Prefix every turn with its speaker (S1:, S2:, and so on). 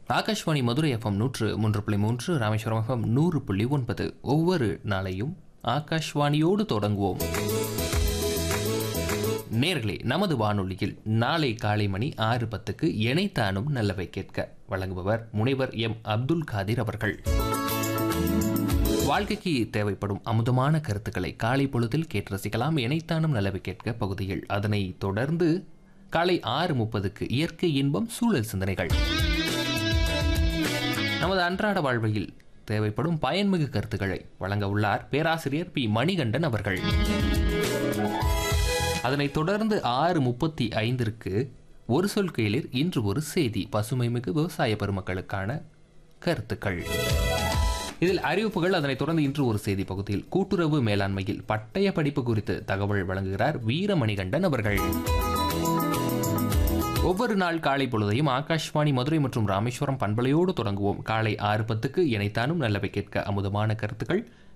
S1: Akashvani Madurai FM நூற்று மூன்று புள்ளி மூன்று ராமேஸ்வரம் எஃப்எம் நூறு புள்ளி ஒன்பது ஒவ்வொரு நாளையும் ஆகாஷ்வாணியோடு தொடங்குவோம் நேர்களே நமது வானொலியில் நாளை காலை மணி ஆறு பத்துக்கு இணைத்தானும் நல்லவை கேட்க வழங்குபவர் முனைவர் எம் அப்துல் காதிர் அவர்கள் வாழ்க்கைக்கு தேவைப்படும் அமுதமான கருத்துக்களை காலை பொழுதில் கேட்டு ரசிக்கலாம் இணைத்தானும் நல்லவை கேட்க பகுதியில் அதனை தொடர்ந்து காலை ஆறு முப்பதுக்கு இயற்கை இன்பம் சூழல் சிந்தனைகள் நமது அன்றாட வாழ்வில் தேவைப்படும் பயன்மிகு கருத்துக்களை வழங்க உள்ளார் பேராசிரியர் பி மணிகண்டன் அவர்கள் அதனைத் தொடர்ந்து ஆறு முப்பத்தி ஐந்திற்கு ஒரு சொல் கேளிர் இன்று ஒரு செய்தி பசுமைமிகு விவசாய பெருமக்களுக்கான கருத்துக்கள் இதில் அறிவிப்புகள் அதனைத் தொடர்ந்து இன்று ஒரு செய்தி பகுதியில் கூட்டுறவு மேலாண்மையில் பட்டய படிப்பு குறித்து தகவல் வழங்குகிறார் வீரமணிகண்டன் அவர்கள் ஒவ்வொரு நாள் காலை பொழுதையும் ஆகாஷ்வாணி மதுரை மற்றும் ராமேஸ்வரம் பண்பலையோடு தொடங்குவோம் காலை ஆறு பத்துக்கு இணைத்தானும் நல்லவை கேட்க அமுதமான கருத்துக்கள்